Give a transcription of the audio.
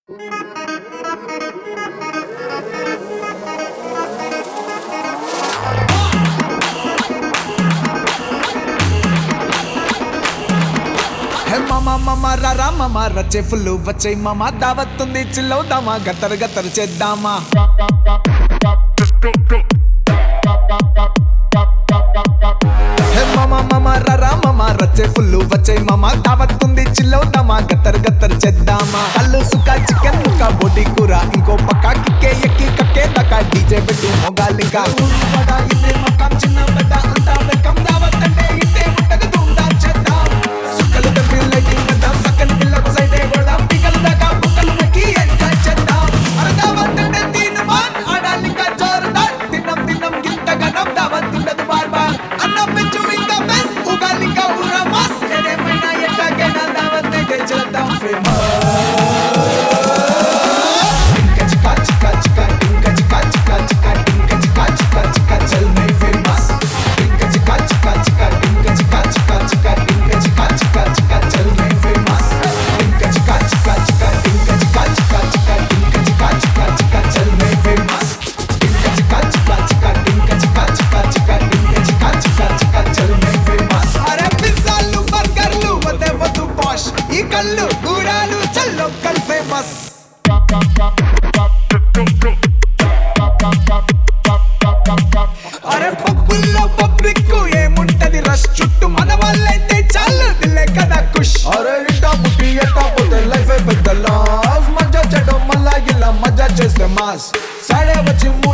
హే మామ మామ రా మామ రచ్చే ఫుల్ వచ్చే మామ దావత్తుంది చిల్లవుదామా గత్తరు గత్తరు చేద్దామా హే మామ మామ రా మామ రచ్చే ఫుల్ వచ్చే మామ దావత్తుంది చిల్లవుదామా గత్తరు గత్తరు చేద్దామా కళ్ళు సుక్క చికెన్ ముక్క బోటి కూర ఇంకో పక్క కిక్కే ఎక్కి కక్కే దాకా డీజే పెట్టు మొగాలింకా ఊరు వడ ఇదే మకాం చిన్న పెద్ద అంతా వెల్కమ్ దావత్ అంటే ఇట్టే ఉంటది ధూమ్ ధామ్ చేద్దాం సుక్కలు తెప్పి లైటింగ్ పెద్దాం సక్కని పిల్లకు సైడే కొడదాం పికలు దాకా బుక్కలు మెక్కి ఎంజాయ్ చేద్దాం అరదావత్ అంటే తీను మాన్ ఆడాలి ఇంకా జోరుదార్ తిన్నం తిన్నం గింత గనం దావత్ ఉండదు బార్ బార్ అన్నం పెంచు ఇంకా బెస్ ఉగాలి ఇంకా ఉర్రా మాస్ ఏదేమైనా ఎట్లాగైనా దావత్ అయితే చేద్దాం ఫేమస్ టింక చికా చికా చికా టింక చికా చికా చికా టింక చికా చికా చికా చల్ మై ఫేమస్ టింక చికా చికా చికా టింక చికా చికా చికా టింక చికా చికా చికా చల్ మై ఫేమస్ టింక చికా చికా చికా టింక చికా చికా చికా టింక చికా చికా చికా చల్ మై ఫేమస్ టింక చికా చికా చికా టింక చికా చికా చికా టింక చికా చికా చికా చల్ మై ఫేమస్ అరే పిజ్జాలు బర్గర్లు వదే వద్దు పాష్ ఈ కళ్ళు గూడాలు చల్ లోకల్ ఫేమస్ అరే పబ్బుల్లో పబ్లిక్ ఏముంటది రష్ చుట్టూ మన వాళ్ళైతే చాలు దిల్లే కదా కుష్ అరే ఇట్టా పుట్టి ఎట్టా పోతే లైఫ్ పెద్ద లాస్ మజా చెడు మళ్ళా ఇలా మజా చేస్తే మాస్ సాడే వచ్చి మూడు